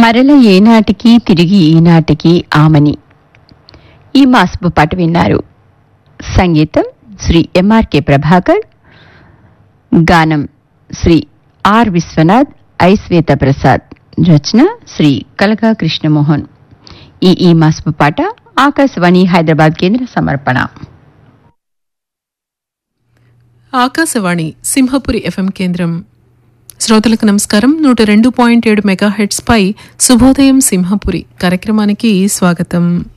మరల ఏనాటికి తిరిగి ఈనాటికి ఆమని ఈ మాసపు పాట విన్నారు సంగీతం శ్రీ ఎంఆర్కే ప్రభాకర్ గానం శ్రీ ఆర్ విశ్వనాథ్ ఐశ్వేత ప్రసాద్ రచన శ్రీ కలగా కృష్ణమోహన్ ఈ ఈ మాసపు పాట ఆకాశవాణి హైదరాబాద్ కేంద్ర సమర్పణ ఆకాశవాణి సింహపురి ఎఫ్ఎం కేంద్రం శ్రోతలకు నమస్కారం నూట రెండు పాయింట్ ఏడు మెగాహెడ్స్ పై శుభోదయం సింహపురి కార్యక్రమానికి స్వాగతం